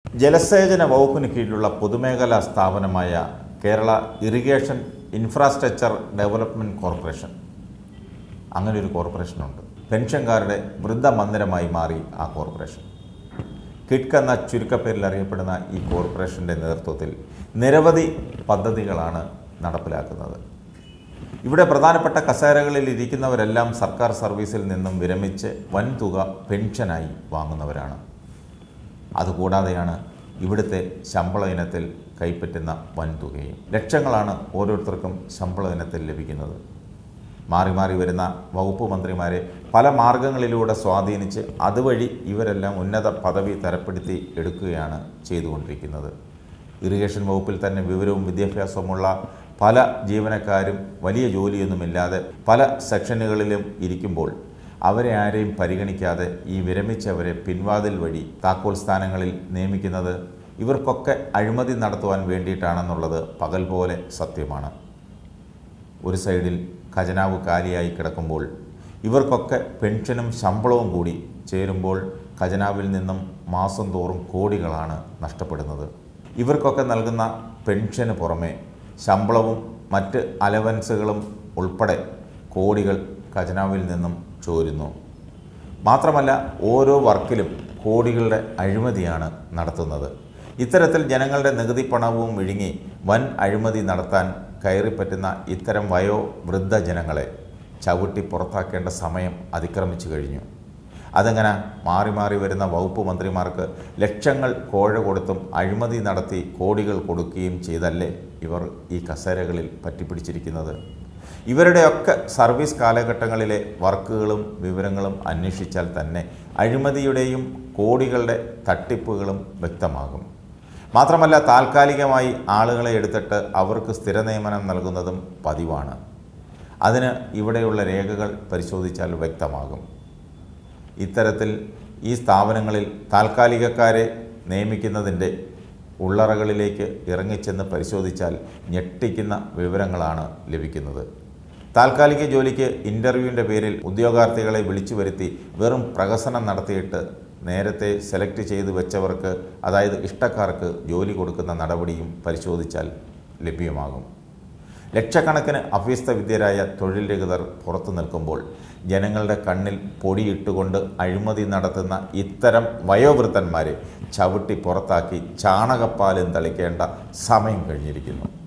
ജലസേചന വകുപ്പിന് കീഴിലുള്ള പൊതുമേഖലാ സ്ഥാപനമായ Kerala irrigation infrastructure development corporation അങ്ങനെ ഒരു കോർപ്പറേഷനുണ്ട് പെൻഷൻകാരുടെ വൃദ്ധമന്ദിരമായി മാറി ആ കോർപ്പറേഷൻ കിഡ്ക് എന്ന ചുരുക്കപ്പേരിൽ അറിയപ്പെടുന്ന ഈ കോർപ്പറേഷൻ്റെ നേതൃത്വത്തിൽ നിരവധി പദ്ധതികളാണ് നടപ്പിലാക്കുന്നത് ഇവിടെ പ്രധാനപ്പെട്ട കസേരകളിൽ ഇരിക്കുന്നവരെല്ലാം സർക്കാർ സർവീസിൽ നിന്നും വിരമിച്ച് വൻതുക പെൻഷനായി വാങ്ങുന്നവരാണ് അതുകൂടാതെയാണ് ഇവിടുത്തെ ശമ്പള ഇനത്തിൽ കൈപ്പറ്റുന്ന വൻതുകയും ലക്ഷങ്ങളാണ് ഓരോരുത്തർക്കും ശമ്പള ഇനത്തിൽ ലഭിക്കുന്നത് മാറി മാറി വരുന്ന വകുപ്പ് മന്ത്രിമാരെ പല മാർഗങ്ങളിലൂടെ സ്വാധീനിച്ച് അതുവഴി ഇവരെല്ലാം ഉന്നത പദവി തരപ്പെടുത്തി എടുക്കുകയാണ് ചെയ്തുകൊണ്ടിരിക്കുന്നത് ഇറിഗേഷൻ വകുപ്പിൽ തന്നെ വിവരവും വിദ്യാഭ്യാസവുമുള്ള പല ജീവനക്കാരും വലിയ ജോലിയൊന്നുമില്ലാതെ പല സെക്ഷനുകളിലും ഇരിക്കുമ്പോൾ അവരെ ആരെയും പരിഗണിക്കാതെ ഈ വിരമിച്ചവരെ പിൻവാതിൽ വഴി താക്കോൽ സ്ഥാനങ്ങളിൽ നിയമിക്കുന്നത് ഇവർക്കൊക്കെ അഴിമതി നടത്തുവാൻ വേണ്ടിയിട്ടാണെന്നുള്ളത് പകൽ പോലെ സത്യമാണ് ഒരു സൈഡിൽ ഖജനാവ് കാലിയായി കിടക്കുമ്പോൾ ഇവർക്കൊക്കെ പെൻഷനും ശമ്പളവും കൂടി ചേരുമ്പോൾ ഖജനാവിൽ നിന്നും മാസം തോറും കോടികളാണ് നഷ്ടപ്പെടുന്നത് ഇവർക്കൊക്കെ നൽകുന്ന പെൻഷന് പുറമെ ശമ്പളവും മറ്റ് അലവൻസുകളും ഉൾപ്പെടെ കോടികൾ ഖജനാവിൽ നിന്നും ചോരുന്നു മാത്രമല്ല ഓരോ വർക്കിലും കോടികളുടെ അഴിമതിയാണ് നടത്തുന്നത് ഇത്തരത്തിൽ ജനങ്ങളുടെ നികുതി പണവും വിഴുങ്ങി വൻ അഴിമതി നടത്താൻ കയറിപ്പറ്റുന്ന ഇത്തരം വയോ വൃദ്ധ ജനങ്ങളെ ചവിട്ടി പുറത്താക്കേണ്ട സമയം അതിക്രമിച്ചു കഴിഞ്ഞു അതങ്ങനെ മാറി മാറി വരുന്ന വകുപ്പ് മന്ത്രിമാർക്ക് ലക്ഷങ്ങൾ കോഴ കൊടുത്തും അഴിമതി നടത്തി കോടികൾ കൊടുക്കുകയും ചെയ്തല്ലേ ഇവർ ഈ കസേരകളിൽ പറ്റിപ്പിടിച്ചിരിക്കുന്നത് ഇവരുടെയൊക്കെ സർവീസ് കാലഘട്ടങ്ങളിലെ വർക്കുകളും വിവരങ്ങളും അന്വേഷിച്ചാൽ തന്നെ അഴിമതിയുടെയും കോടികളുടെ തട്ടിപ്പുകളും വ്യക്തമാകും മാത്രമല്ല താൽക്കാലികമായി ആളുകളെ എടുത്തിട്ട് അവർക്ക് സ്ഥിര നിയമനം നൽകുന്നതും പതിവാണ് അതിന് ഇവിടെയുള്ള രേഖകൾ പരിശോധിച്ചാൽ വ്യക്തമാകും ഇത്തരത്തിൽ ഈ സ്ഥാപനങ്ങളിൽ താൽക്കാലികക്കാരെ നിയമിക്കുന്നതിൻ്റെ ഉള്ളറകളിലേക്ക് ഇറങ്ങിച്ചെന്ന് പരിശോധിച്ചാൽ ഞെട്ടിക്കുന്ന വിവരങ്ങളാണ് ലഭിക്കുന്നത് താൽക്കാലിക ജോലിക്ക് ഇൻ്റർവ്യൂവിൻ്റെ പേരിൽ ഉദ്യോഗാർത്ഥികളെ വിളിച്ചു വരുത്തി വെറും പ്രഹസനം നടത്തിയിട്ട് നേരത്തെ സെലക്ട് ചെയ്ത് വെച്ചവർക്ക് അതായത് ഇഷ്ടക്കാർക്ക് ജോലി കൊടുക്കുന്ന നടപടിയും പരിശോധിച്ചാൽ ലഭ്യമാകും ലക്ഷക്കണക്കിന് അഭ്യസ്ത വിദ്യരായ തൊഴിൽ രഹിതർ പുറത്തു നിൽക്കുമ്പോൾ ജനങ്ങളുടെ കണ്ണിൽ പൊടിയിട്ടുകൊണ്ട് അഴിമതി നടത്തുന്ന ഇത്തരം വയോവൃദ്ധന്മാരെ ചവിട്ടി പുറത്താക്കി ചാണകപ്പാലും തളിക്കേണ്ട സമയം കഴിഞ്ഞിരിക്കുന്നു